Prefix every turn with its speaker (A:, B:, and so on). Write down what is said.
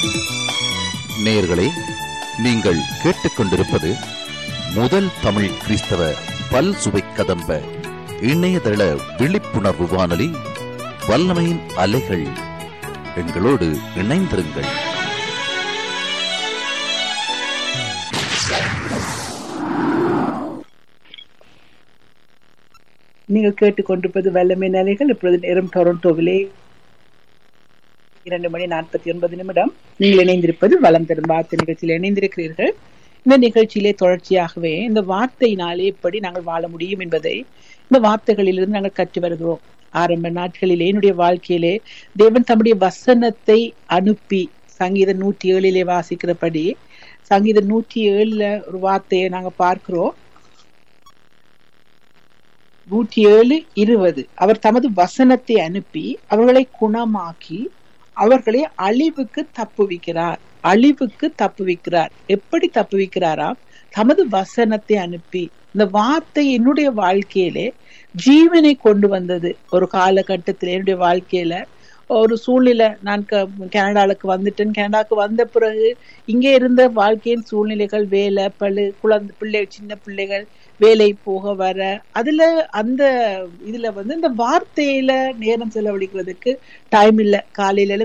A: நேயர்களே நீங்கள் கேட்டுக்கொண்டிருப்பது முதல் தமிழ் கிறிஸ்தவ பல் சுவை கதம்ப இணையதள விழிப்புணர்வு வானொலி வல்லமையின் அலைகள் எங்களோடு இணைந்திருங்கள்
B: நீங்கள் கேட்டுக்கொண்டிருப்பது வல்லமை நிலைகள் இப்பொழுது நேரம் டொரண்டோவிலே இரண்டு மணி நாற்பத்தி ஒன்பது நிமிடம் நீங்கள் இணைந்திருப்பது வளம் தரும் வார்த்தை நிகழ்ச்சியில் இணைந்திருக்கிறீர்கள் இந்த நிகழ்ச்சியிலே தொடர்ச்சியாகவே இந்த வார்த்தையினாலே எப்படி நாங்கள் வாழ முடியும் என்பதை இந்த வார்த்தைகளிலிருந்து நாங்கள் கற்று வருகிறோம் ஆரம்ப நாட்களிலே என்னுடைய வாழ்க்கையிலே தேவன் தம்முடைய வசனத்தை அனுப்பி சங்கீதம் நூற்றி ஏழிலே வாசிக்கிறபடி சங்கீதம் நூற்றி ஏழுல ஒரு வார்த்தையை நாங்க பார்க்கிறோம் நூற்றி ஏழு இருபது அவர் தமது வசனத்தை அனுப்பி அவர்களை குணமாக்கி அவர்களை அழிவுக்கு தப்புவிக்கிறார் அழிவுக்கு தப்புவிக்கிறார் எப்படி தப்புவிக்கிறாராம் தமது வசனத்தை அனுப்பி இந்த வார்த்தை என்னுடைய வாழ்க்கையிலே ஜீவனை கொண்டு வந்தது ஒரு காலகட்டத்தில் என்னுடைய வாழ்க்கையில ஒரு சூழ்நிலை நான் கனடாவுக்கு வந்துட்டேன் கனடாவுக்கு வந்த பிறகு இங்கே இருந்த வாழ்க்கையின் சூழ்நிலைகள் வேலை பழு குழந்தை பிள்ளை சின்ன பிள்ளைகள் வேலை போக வர அதுல அந்த இதுல வந்து இந்த வார்த்தையில நேரம் செலவழிக்கிறதுக்கு டைம் இல்லை காலையில